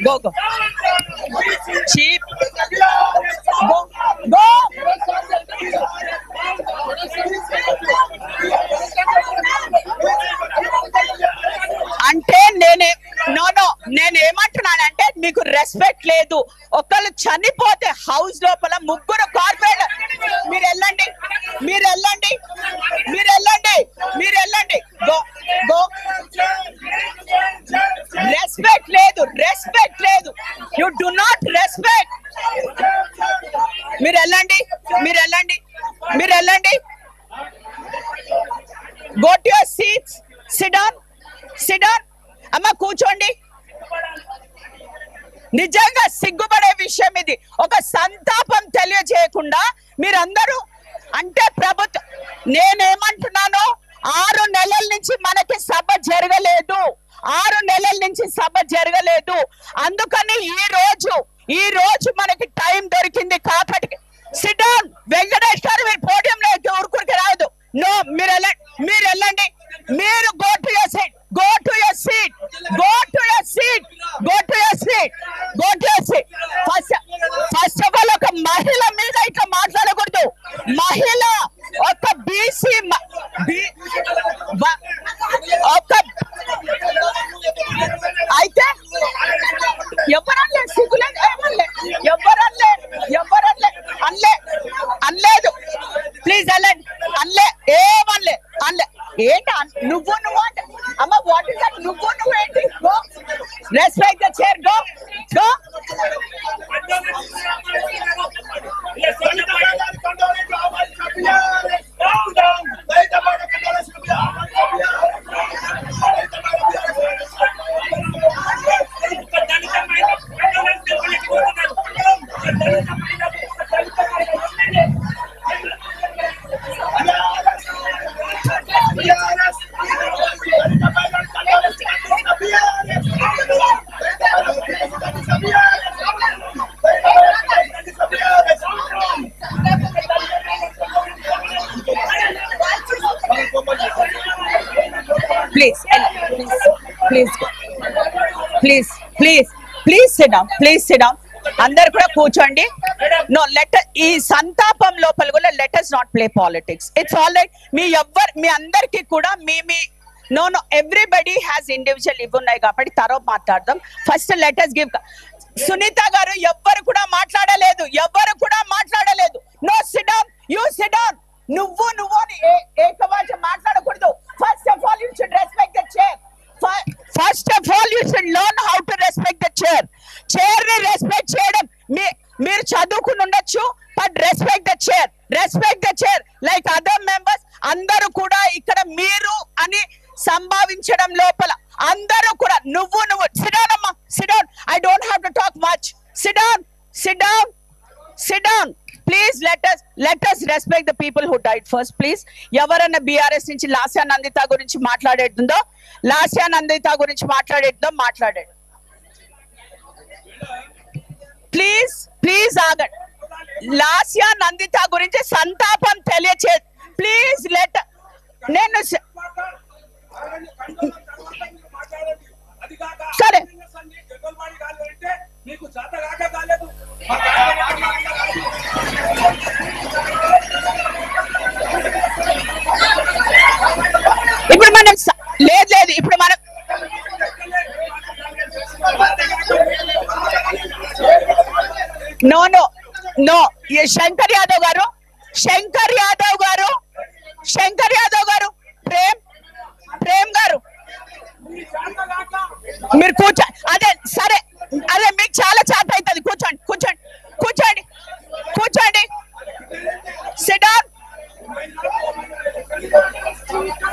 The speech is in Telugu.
Go go cheap go go అంటే నేనే నో నో నేను ఏమంటున్నానంటే మీకు రెస్పెక్ట్ లేదు ఒకళ్ళు చనిపోతే హౌస్ లోపల ముగ్గురు కార్పొరేట్ మీరు వెళ్ళండి మీరు వెళ్ళండి మీరు వెళ్ళండి మీరు వెళ్ళండి గో గో రెస్పెక్ట్ లేదు రెస్పెక్ట్ లేదు యు డు నాట్ రెస్పెక్ట్ మీరు వెళ్ళండి మీరు వెళ్ళండి మీరు వెళ్ళండి go to your seats sit down sit down అమ్మ కూర్చోండి నిజంగా సిగ్గుపడే విషయం ఇది ఒక సంతాపం తెలియజేయకుండా మీరందరూ అంటే ప్రభుత్వం నేనేమంటున్నాను ఆరు నెలల నుంచి మనకి సభ జరగలేదు ఆరు నెలల నుంచి సభ జరగలేదు అందుకని ఈ రోజు ఈ రోజు మనకి టైం దొరికింది కాబట్టి సిడౌన్ వెంకటేష్ గారు మీరు పోడియంలో ఊరుకురికి రాదు నో మీరు వెళ్ళండి మీరు వెళ్ళండి మీరు go to your seat go to your seat go to your seat go to your seat go to your seat first first of all ఒక మహిళ మీద ఇట్లా మాట్లాడకూడదు మహిళ ఒక బీసీ ఒక అయితే ఎవరల్లే సిగ్గులేదు ఏమల్లే ఎవరల్లే ఎవరల్లే అల్లే అనలేదు ప్లీజ్ అల్లండి అల్లే ఏమనలే అనలే ఏంటి అన్- నువ్వు నువ్వు అంటే అమ్మ వాట్ ఇస్ దట్ నువ్వు నువ్వు ఏంటి go respect the chair go go please please please please please sit down please sit down అందరు కూడా కూర్చోండి నో లెట్ ఈ సంతాపం లోపల కూడా letters not play politics it's all right మీ ఎవ్వరు మీ అందరికి కూడా మీ మీ no no everybody has individual ఇవి ఉన్నాయి కాబట్టి తర్వాత మాట్లాడదాం ఫస్ట్ లెటర్స్ గివ్ సునీత గారు ఎవ్వరు కూడా మాట్లాడలేదు ఎవ్వరు కూడా మాట్లాడలేదు నో సిడౌన్ యూ సిడౌన్ నువ్వు నువ్వు అని ఏ- ఏకవాచ మాట్లాడకూడదు first of all you should respect the chair first of all you should learn how to respect the chair chair ని రెస్పెక్ట్ చేయడం మీ మీరు చదువుకుని ఉండొచ్చు but respect the chair respect the chair like other members అందరూ కూడా ఇక్కడ మీరు అని సంభావించడం లోపల అందరూ కూడా నువ్వు నువ్వు సిడౌన్ అమ్మా sit down I don't have to talk much sit down sit down sit down please let us let us respect the people who died first please ఎవరన్నా బీఆర్ఎస్ నుంచి లాస్యా నందిత గురించి మాట్లాడేటుందో లాస్యా నందిత గురించి మాట్లాడేటుందో మాట్లాడాడు ప్లీజ్ ప్లీజ్ ఆగండి లాస్యా నందిత గురించి సంతాపం తెలియచే ప్లీజ్ లెట్ నేను స- సరే. నీకు చేత కాక కాలేదు ఇప్పుడు మనం స- లేదు లేదు ఇప్పుడు మనం నో నో నో ఈ శంకర్ యాదవ్ గారు శంకర్ యాదవ్ గారు శంకర్ యాదవ్ గారు ప్రేమ్ ప్రేమ్ గారు మీరు కూర్చో అదే సరే అదే మీకు చాలా చేత అవుతుంది కూర్చోండి కూర్చోండి కూర్చోండి కూర్చోండి సిడాన్